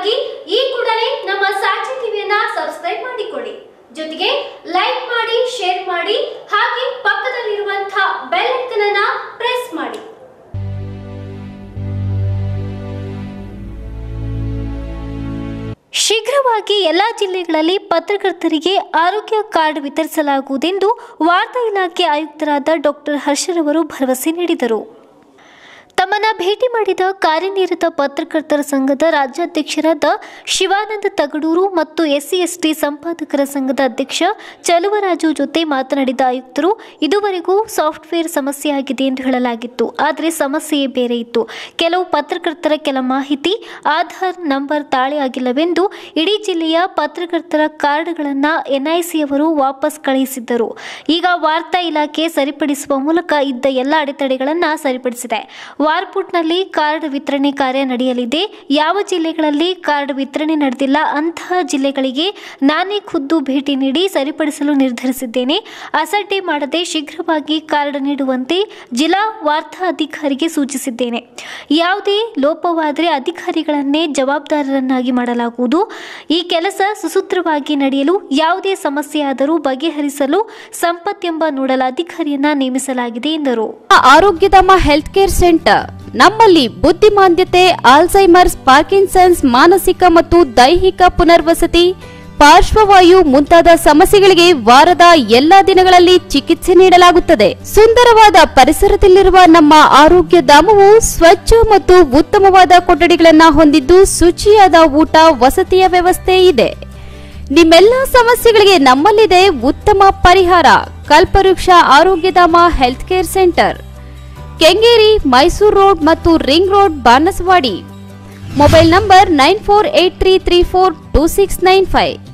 ಮಾಹಿತಿಗಾಗಿ ಈ ಕೂಡಲೇ ನಮ್ಮ ಸಾಕ್ಷಿ ಟಿವಿಯನ್ನ ಸಬ್ಸ್ಕ್ರೈಬ್ ಮಾಡಿಕೊಳ್ಳಿ ಜೊತೆಗೆ ಲೈಕ್ ಮಾಡಿ ಶೇರ್ ಮಾಡಿ ಹಾಗೆ ಪಕ್ಕದಲ್ಲಿರುವಂತಹ ಬೆಲ್ ಐಕನ್ ಅನ್ನ ಪ್ರೆಸ್ ಮಾಡಿ ಶೀಘ್ರವಾಗಿ ಎಲ್ಲಾ ಜಿಲ್ಲೆಗಳಲ್ಲಿ ಪತ್ರಕರ್ತರಿಗೆ ಆರೋಗ್ಯ ಕಾರ್ಡ್ ವಿತರಿಸಲಾಗುವುದೆಂದು ವಾರ್ತಾ ಇಲಾಖೆ ಆಯುಕ್ತರಾದ ಡಾಕ್ಟರ್ ಹರ್ಷರವರು ಭರವಸೆ ನೀಡಿದರು ತಮ್ಮನ್ನ ಭೇಟಿ ಮಾಡಿದ ಕಾರ್ಯನಿರತ ಪತ್ರಕರ್ತರ ಸಂಘದ ರಾಜ್ಯಾಧ್ಯಕ್ಷರಾದ ಶಿವಾನಂದ ತಗಡೂರು ಮತ್ತು ಎಸ್ಸಿ ಎಸ್ಟಿ ಸಂಪಾದಕರ ಸಂಘದ ಅಧ್ಯಕ್ಷ ಚಲುವರಾಜು ಜೊತೆ ಮಾತನಾಡಿದ ಆಯುಕ್ತರು ಇದುವರೆಗೂ ಸಾಫ್ಟ್ವೇರ್ ಸಮಸ್ಯೆ ಆಗಿದೆ ಎಂದು ಹೇಳಲಾಗಿತ್ತು ಆದರೆ ಸಮಸ್ಯೆಯೇ ಬೇರೆ ಇತ್ತು ಕೆಲವು ಪತ್ರಕರ್ತರ ಕೆಲ ಮಾಹಿತಿ ಆಧಾರ್ ನಂಬರ್ ತಾಳೆ ಆಗಿಲ್ಲವೆಂದು ಇಡೀ ಜಿಲ್ಲೆಯ ಪತ್ರಕರ್ತರ ಕಾರ್ಡ್ಗಳನ್ನು ಎನ್ಐಸಿಯವರು ವಾಪಸ್ ಕಳುಹಿಸಿದ್ದರು ಈಗ ವಾರ್ತಾ ಇಲಾಖೆ ಸರಿಪಡಿಸುವ ಮೂಲಕ ಇದ್ದ ಎಲ್ಲ ಅಡೆತಡೆಗಳನ್ನು ಸರಿಪಡಿಸಿದೆ ವಾರ್ಪುಟ್ನಲ್ಲಿ ಕಾರ್ಡ್ ವಿತರಣೆ ಕಾರ್ಯ ನಡೆಯಲಿದೆ ಯಾವ ಜಿಲ್ಲೆಗಳಲ್ಲಿ ಕಾರ್ಡ್ ವಿತರಣೆ ನಡೆದಿಲ್ಲ ಅಂತಹ ಜಿಲ್ಲೆಗಳಿಗೆ ನಾನೇ ಖುದ್ದು ಭೇಟಿ ನೀಡಿ ಸರಿಪಡಿಸಲು ನಿರ್ಧರಿಸಿದ್ದೇನೆ ಅಸಡ್ಡೆ ಮಾಡದೆ ಶೀಘ್ರವಾಗಿ ಕಾರ್ಡ್ ನೀಡುವಂತೆ ಜಿಲ್ಲಾ ವಾರ್ತಾ ಅಧಿಕಾರಿಗೆ ಸೂಚಿಸಿದ್ದೇನೆ ಯಾವುದೇ ಲೋಪವಾದರೆ ಅಧಿಕಾರಿಗಳನ್ನೇ ಜವಾಬ್ದಾರರನ್ನಾಗಿ ಮಾಡಲಾಗುವುದು ಈ ಕೆಲಸ ಸುಸೂತ್ರವಾಗಿ ನಡೆಯಲು ಯಾವುದೇ ಸಮಸ್ಯೆಯಾದರೂ ಬಗೆಹರಿಸಲು ಸಂಪತ್ ಎಂಬ ನೋಡಲ್ ಅಧಿಕಾರಿಯನ್ನ ನೇಮಿಸಲಾಗಿದೆ ಎಂದರು ಆರೋಗ್ಯಧಾಮ ಹೆಲ್ತ್ ಕೇರ್ ಸೆಂಟರ್ ನಮ್ಮಲ್ಲಿ ಬುದ್ಧಿಮಾಂದ್ಯತೆ ಆಲ್ಝೈಮರ್ಸ್ ಪಾರ್ಕಿನ್ಸನ್ಸ್ ಮಾನಸಿಕ ಮತ್ತು ದೈಹಿಕ ಪುನರ್ವಸತಿ ಪಾರ್ಶ್ವವಾಯು ಮುಂತಾದ ಸಮಸ್ಯೆಗಳಿಗೆ ವಾರದ ಎಲ್ಲಾ ದಿನಗಳಲ್ಲಿ ಚಿಕಿತ್ಸೆ ನೀಡಲಾಗುತ್ತದೆ ಸುಂದರವಾದ ಪರಿಸರದಲ್ಲಿರುವ ನಮ್ಮ ಆರೋಗ್ಯ ಧಾಮವು ಸ್ವಚ್ಛ ಮತ್ತು ಉತ್ತಮವಾದ ಕೊಠಡಿಗಳನ್ನ ಹೊಂದಿದ್ದು ಶುಚಿಯಾದ ಊಟ ವಸತಿಯ ವ್ಯವಸ್ಥೆ ಇದೆ ನಿಮ್ಮೆಲ್ಲ ಸಮಸ್ಯೆಗಳಿಗೆ ನಮ್ಮಲ್ಲಿದೆ ಉತ್ತಮ ಪರಿಹಾರ Kalpavriksha Arogyadhama health care centre Kengeri Mysuru road ಮತ್ತು ring road Banaswadi mobile number nine four eight three three four two six nine five